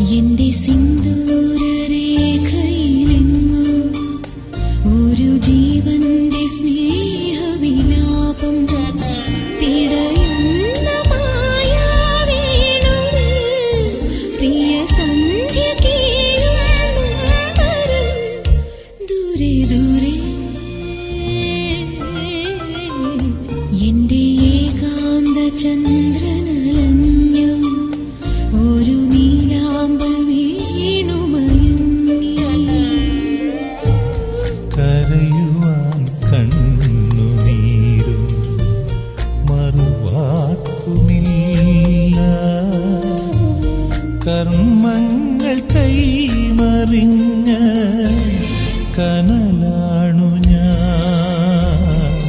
എന്റെ സിന്ദൂരരേഖയിലെങ്ങോ ഒരു ജീവന്റെ സ്നേഹവിലാപം തിടയുന്ന മായാവേണുവിൽ പ്രിയ സന്ധ്യ കേഴുന്നരം ദൂരെ ദൂരെ എന്റെ ഏകാന്ത ചന്ദ്രനലഞ്ഞു ഒരു നീലാമ്പൽ വീണുമയങ്ങി കരയുവാൻ കണ്ണുനീരും മറുവാക്കുമില്ല കർമ്മങ്ങൾ കൈമറിഞ്ഞ കനലാണു ഞാൻ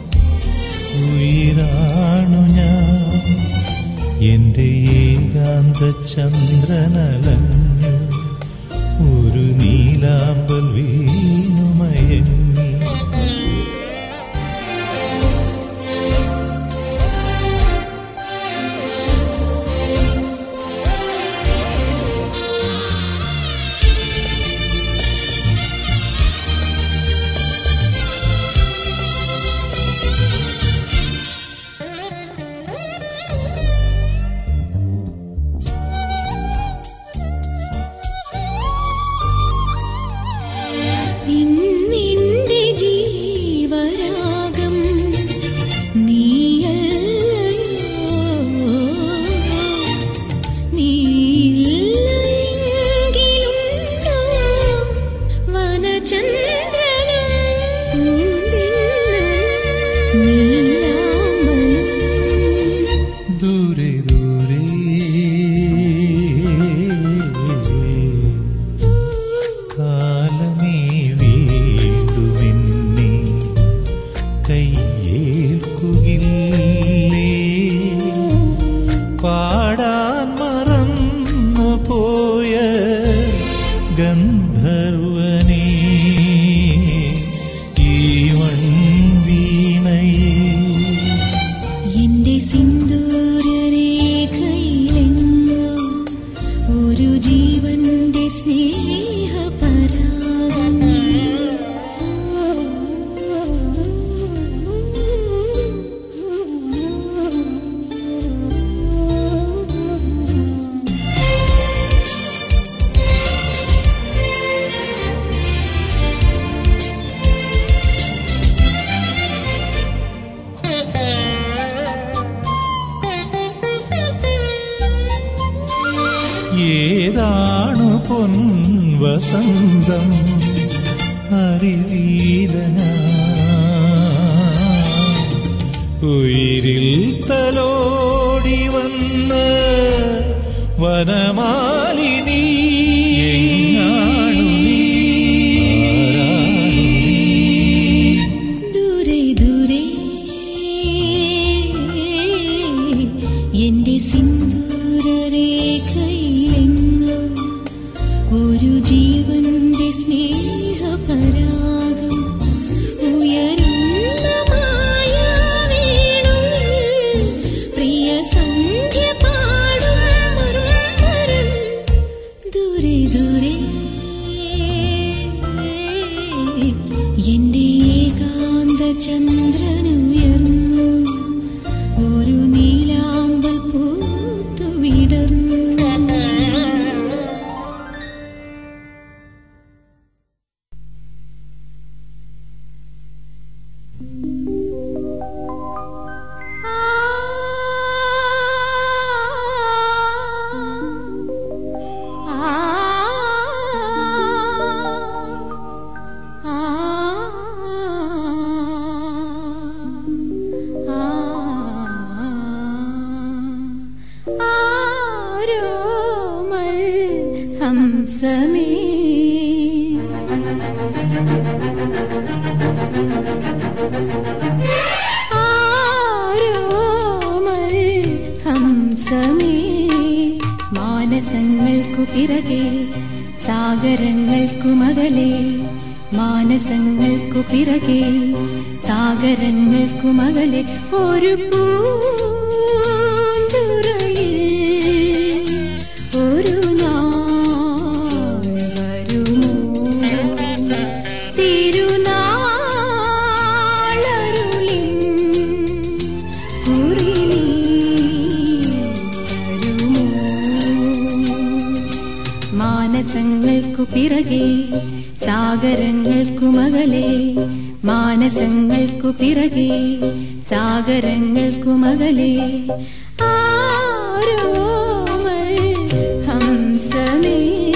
ഉയിരാണു ഞാൻ എന്റെ ഏകാന്ത ചന്ദ്രനലഞ്ഞു ഒരു നീലാമ്പൽ വീണുമയങ്ങി ഇന്നെന്റെ ജീവരാഗം നീയല്ലയോ നീയില്ലെങ്കിലുണ്ടോ വനചന്ദ്രനും പൂന്തിന്നൽ നീലാമ്പലും ദൂരെ ദൂരെ കാലമേ വീണ്ടുമെന്നെ കയ്യേൽക്കുകില്ലേ പാടാൻ മറന്നു പോയ ഗന്ധർവനേ ഈ വീണയേ എന്റെ സിന്ദൂരരേഖയിലെങ്ങോ ഒരു ജീവന്റെ സ്നേഹപരാഗം ഏതാണു പൊൻവസന്തം അറിവീല ഉയിരിൽ തലോടി വന്ന വനമാലിനി എങ്ങാണു നീ? ആരാണു നീ? ദൂരെ ദൂരെ എന്റെ സിന്ദൂരരേഖയിലെങ്ങോ ഒരു ജീവന്റെ സ്നേഹപരാഗം ഉയരുന്ന മായാവേണുവിൽ പ്രിയ സന്ധ്യ പാടും മറുമരം ദൂരെ ദൂരെ എന്റെ ഏകാന്ത ചന്ദ്രനുയർന്നു ഒരു നീലാമ്പൽ പൂത്തു വിടർന്നു ഹംസമേ ആരോമൽ ഹംസമേ മാനസങ്ങൾക്കു പിറകെ സാഗരങ്ങൾക്കു മകലെ മാനസങ്ങൾക്കു പിറകെ സാഗരങ്ങൾക്കു മകലെ ഒരു പൂന്തുറയിൽ ഒരു നാൾ മാനസങ്ങൾക്കു പിറകെ സാഗരങ്ങൾക്കുമകലെ മാനസങ്ങൾക്കു പിറകെ സാഗരങ്ങൾക്കുമകലെ ആരോമൽ ഹംസമേ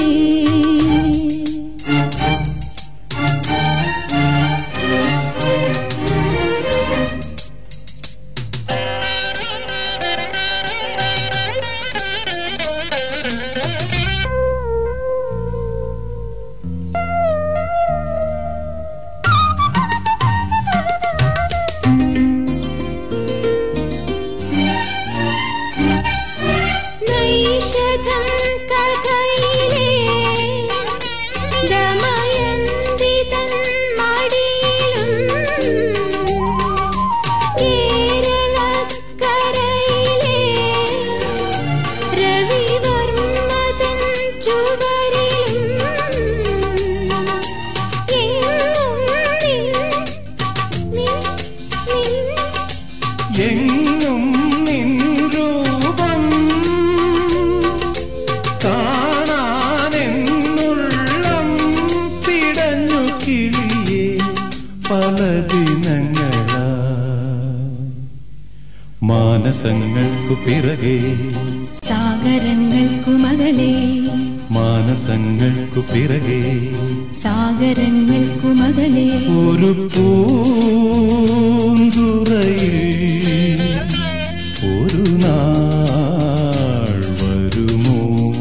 നൈഷധം കഥയിലേ ദമയന്തി തൻ മടിയിലും കേരളക്കരയിലേ രവിവർമ്മ തൻ ചുവരിലും എങ്ങും നിൻ നിൻ നിൻ എങ്ങും നിൻ രൂപം കാണാനെന്നുള്ളം പിടഞ്ഞു കിളിയെ പല ദിനങ്ങളാ മാനസങ്ങൾക്കു പിറകെ സാഗരങ്ങൾക്കുമകലെ മാനസങ്ങൾക്കു പിറകെ സാഗരങ്ങൾക്കുമകലെ ഒരു പൂന്തുറയിൽ ഒരു നാൾ വരുമോ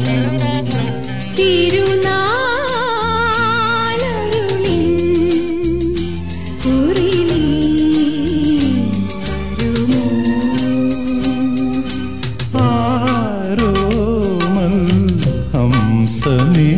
തിരുനാളരുളിൻ കുറിലി വരുമോ ആരോമൽ ഹംസമേ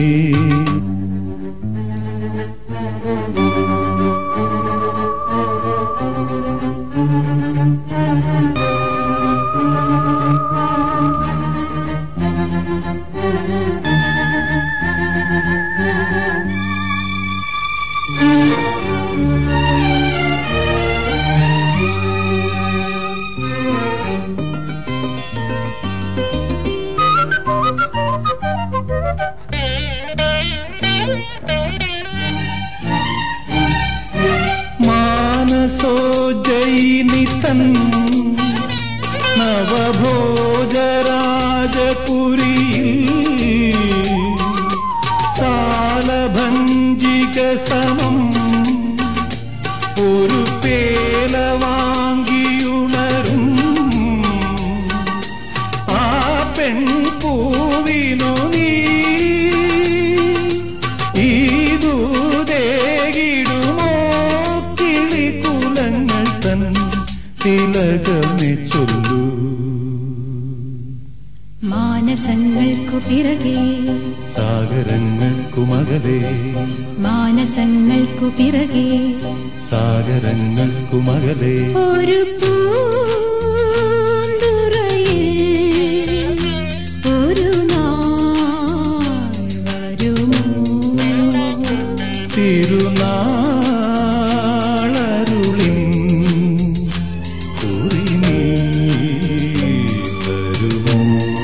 മാനസോജയിനി തൻ നവഭോജരാജപുരിയിൽ സാലഭഞ്ജിക സമം ഒരു പേല വാങ്ങിയുണരും ആ പെൺപൂവിനു നീ ഈദൂതേകിടുമോ കിളികുലങ്ങൾ തൻ തിലകമേ ചൊല്ലൂ മാനസങ്ങൾക്കു പിറകെ സാഗരങ്ങൾക്കുമകലേ മാനസങ്ങൾക്കു പിറകെ സാഗരങ്ങൾക്കുമകലേ ഒരു പൂന്തുറയിൽ ഒരു നാൾ വരുമോ തിരുനാളരുളിൻ കുറിനീ വരുമോ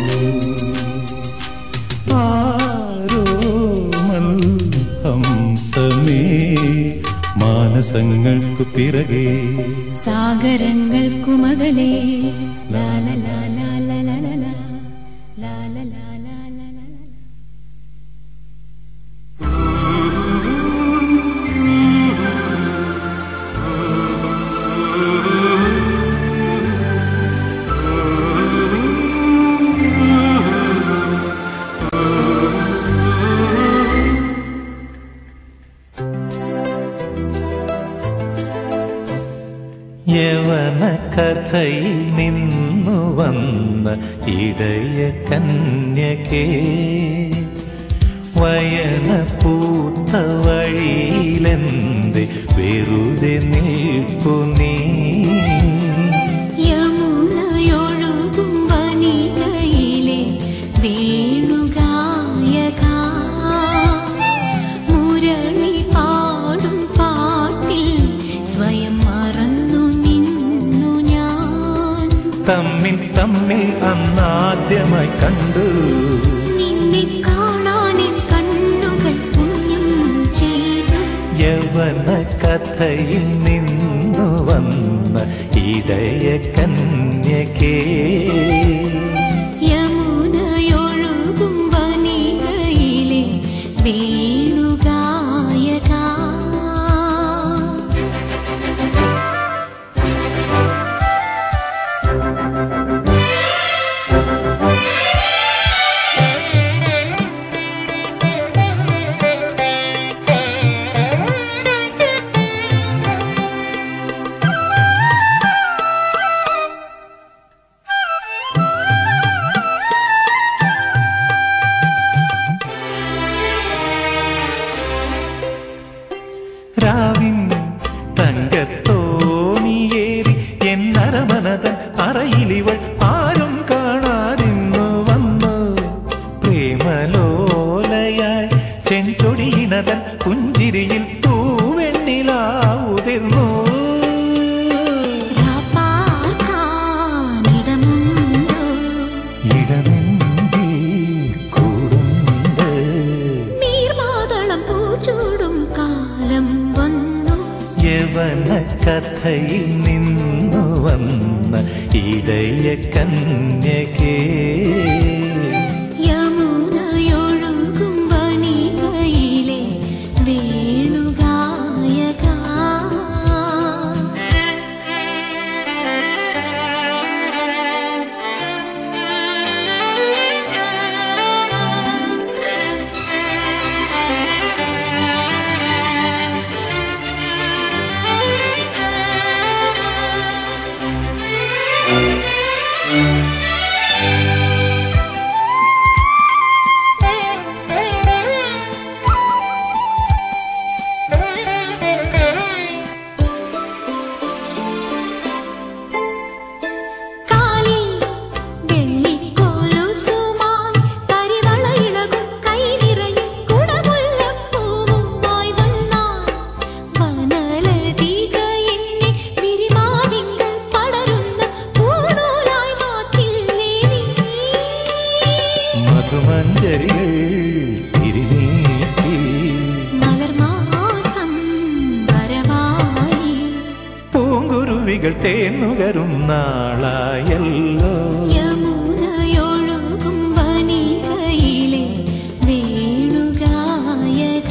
ആരോമൽ ഹംസമേ മാനസങ്ങൾക്കു പിറകെ സാഗരങ്ങൾക്കുമകലെ ലാല ലാല ലാല ലാല ലാല ലാല ലാല യവന കഥയിൽ നിന്നു വന്ന ഇടയ കന്യകേ വയന പൂത്ത വഴിയിലെന്ത് വെറുതെ നിൽപ്പു നീ യമുനയൊഴുകും വനികയിലെ വേണുഗായക മുരളി പാടും പാട്ടിൽ സ്വയം മറന്നു നിന്നു ഞാൻ തമ്മിൽ തമ്മിൽ അന്നാദ്യമായി കണ്ടു നിന്നെ കാണാൻ കഥയിൽ നിന്നു വന്ന ഇടയ കന്യകേ യമുനയൊഴുകും വനികയിലെ വേണുഗായക രാവിൻ തങ്കത്തോണിയേറി എന്നരമനതൻ അറയിലിവൾ ആരും കാണാതിന്നു വന്നു പ്രേമലോലയായി ചെഞ്ചൊടിയിണതൻ പുഞ്ചിരിയിൽ തൂവെണ്ണിലാവുതിർന്നു രാപ്പാർക്കാനിടമുണ്ടോ ഇടമെന്തി കൂടുണ്ട് നീർമാതളം പൂച്ചൂടും കാലം വന്നു യവന കഥയിൽ നിന്നു വന്ന ഇടയ കന്യകേ യമുനയൊഴുകും വനികയിലെ വേണുഗായക കാലിൽ വെള്ളിക്കോലുസുമായി കരിവളയിളകും കൈനിറയും കുടമുല്ലപ്പൂവുമായി വന്നാൽ വനലതിക എന്നെ വിരിമാവിങ്കൽ പടരുന്ന പൂനൂലായി മാറ്റില്ലേ നീ മധുമഞ്ജരികൾ തിരിനീട്ടി മലർമാസം വരവായി പൂങ്കുരുവികൾ തേന്നുകരും നാളായല്ലോ യമുനയൊഴുകും വനികയിലെ വേണുഗായക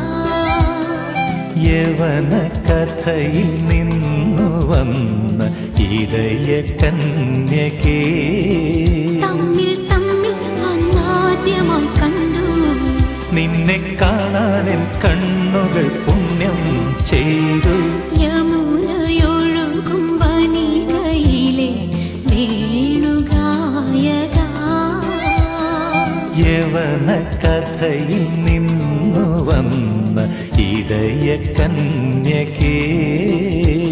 യവന കഥയിൽ നിന്നു വന്ന ഇടയ കന്യകേ തമ്മിൽ തമ്മിൽ അന്നാദ്യമായി കണ്ടു നിന്നെ കാണാൻ കണ്ണുകൾ പുണ്യം ചെയ്തു യമുനയൊഴുകും വനികയിലെ വേണുഗായക യവന കഥയിൽ നിന്നു വന്ന ഇടയ കന്യകേ